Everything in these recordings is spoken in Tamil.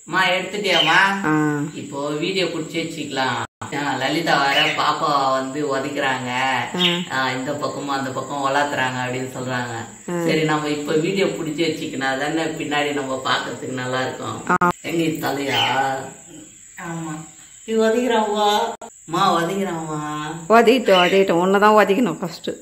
அம்மா எடுத்துட்டியாம்மா ஆ இப்போ வீடியோ புடிச்சு வச்சுக்கலாம் ஆ, லலிதா வர பாப்பா வந்து உதைக்கிறாங்க ஆ, இந்த பக்கமும் அந்த பக்கம் வளர்த்துறாங்க அப்படின்னு சொல்றாங்க சரி நம்ம இப்ப வீடியோ புடிச்சு வச்சுக்கினா தானே பின்னாடி நம்ம பாக்குறதுக்கு நல்லா இருக்கும் எங்க இது தலையா ஆமா இது உதைக்கிறாவா மா உதைக்கிறாமா உதவிட்டு உதவிட்டு உன்னை தான் உதைக்கணும் ஃபஸ்ட்டு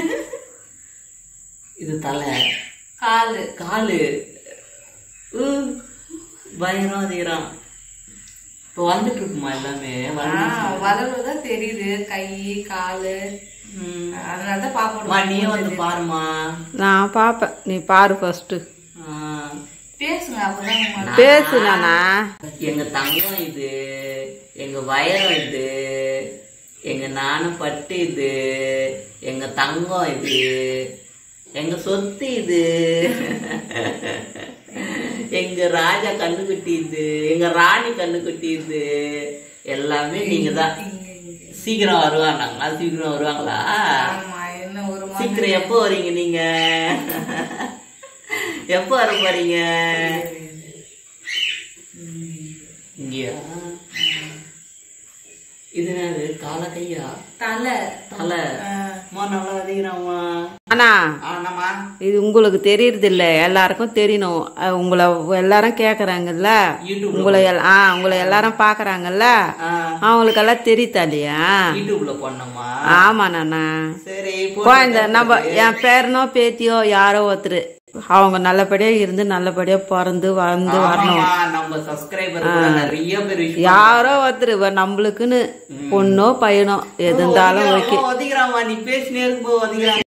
இது தலை காலு காலு உ, பயங்கரம் உதைக்கிறான் இப்போ வந்துட்டு இருக்குமா எல்லாமே ஆஹ் வளர்றதுதான் தெரியுது கை காலு ம். அதனாலதான் பாப்போம் அம்மா, நீயே வந்து பாருமா நான் பார்ப்பேன் நீ பாரு ஃபஸ்ட்டு ஆ. பேசுங்க அப்பதான் உங்க- பேசு நானா எங்க தங்கம் இது எங்க வயரம் இது எங்க நானும் பட்டு இது எங்க தங்கம் இது எங்க சொத்து இது எங்க ராஜா கண்ணுக்குட்டி இது எங்க ராணி கண்ணுக்குட்டி இது எல்லாமே நீங்க தான் சீக்கிரம் வருவாங்களா சீக்கிரம் வருவாங்களா ஆமா என்ன ஒரு மா- சீக்கிரம் எப்போ வரீங்க நீங்க எப்போ வர போறீங்க இங்கயா இது என்னது கால கையா தலை தலை அம்மா நல்லா வதைக்கிறாம்மா அண்ணா ஆனாமா இது உங்களுக்கு தெரியறது இல்ல எல்லாருக்கும் தெரியணும் அஹ் உங்களை எல்லாரும் கேக்குறாங்கல்ல யூடியூப் உங்களை எல்- ஆ உங்களை எல்லாரும் பாக்குறாங்கல்ல அவங்களுக்கெல்லாம் தெரியுதா இல்லையா யூடியூப்ல போடணுமா ஆமா நானா சரி குழந்தை நம்ம என் பேரனோ பேத்தியோ யாரோ ஒருத்தர் அவங்க நல்லபடியா இருந்து நல்லபடியா பிறந்து வளர்ந்து வரணும் ஆமாமா, நம்ம சப்ஸ்கிரைபர் நிறைய பேர் wish யாரோ ஒருத்தர் வ- நம்மளுக்குன்னு பொண்ணோ பையனோ எது இருந்தாலும் ஓகே ஒதிக்கிறாமா நீ பேசினே இருக்கும்போது ஒதிக்கிறான்